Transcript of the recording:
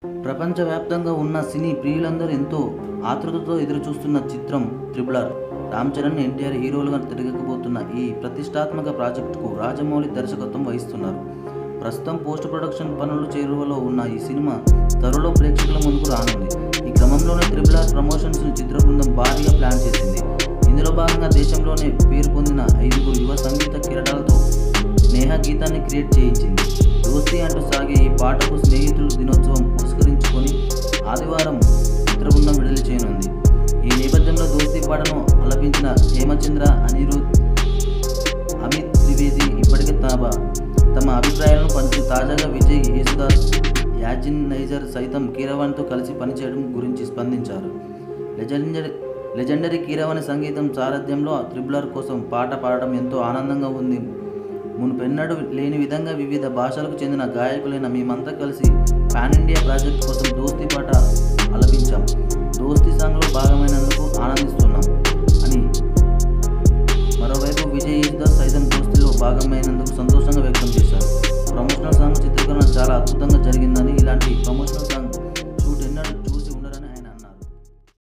ప్రపంచవ్యాప్తంగా ఉన్న సినీ ప్రియులందరూ ఎంతో ఆతృతతో ఎదురుచూస్తున్న చిత్రం త్రిబులర్ రామ్ చరణ్ ఎన్టీఆర్ హీరోలుగా తెరకెక్కబోతున్న ఈ ప్రతిష్టాత్మక ప్రాజెక్టుకు రాజమౌళి దర్శకత్వం వహిస్తున్నారు ప్రస్తుతం పోస్ట్ ప్రొడక్షన్ పనులు చేరువలో ఉన్న ఈ సినిమా త్వరలో ప్రేక్షకుల ముందుకు రానుంది ఈ క్రమంలోనే త్రిబులర్ ప్రమోషన్స్ చిత్ర బృందం భారీగా ప్లాన్ చేసింది ఇందులో భాగంగా దేశంలోనే పేరు పొందిన ఐదుగురు యువ సంగీత కిరటాలతో స్నేహ గీతాన్ని క్రియేట్ చేయించింది దోస్తి అంటూ సాగే ఈ పాటకు స్నేహితులు దినోత్సవం పురస్కరించుకొని ఆదివారం చిత్రబృందం విడుదల చేయనుంది ఈ నేపథ్యంలో దోస్తి పాటను ఆలపించిన హేమచంద్ర అనిరుద్ అమిత్ త్రివేది ఇప్పటికే తమ తమ అభిప్రాయాలను పంచు తాజాగా విజయ్ యేసుదాస్ యాజిన్ నైజర్ సైతం కీరవాణితో కలిసి పనిచేయడం గురించి స్పందించారు లెజెండరీ లెజెండరీ కీరవాణి సంగీతం సారథ్యంలో త్రిబులర్ కోసం పాట పాడడం ఎంతో ఆనందంగా ఉంది మునుపెన్నడూ లేని విధంగా వివిధ భాషలకు చెందిన గాయకులైన మేమంతా కలిసి పాన్ ఇండియా ప్రాజెక్ట్ కోసం దోస్తి పాట ఆలపించాం దోస్తి సాంగ్లో భాగమైనందుకు ఆనందిస్తున్నాం అని మరోవైపు విజయ్ యేసుదాస్ సైతం దోస్తిలో భాగమైనందుకు సంతోషంగా వ్యక్తం చేశారు ప్రమోషనల్ సాంగ్ చిత్రీకరణ చాలా అద్భుతంగా జరిగిందని ఇలాంటి ప్రమోషనల్ సాంగ్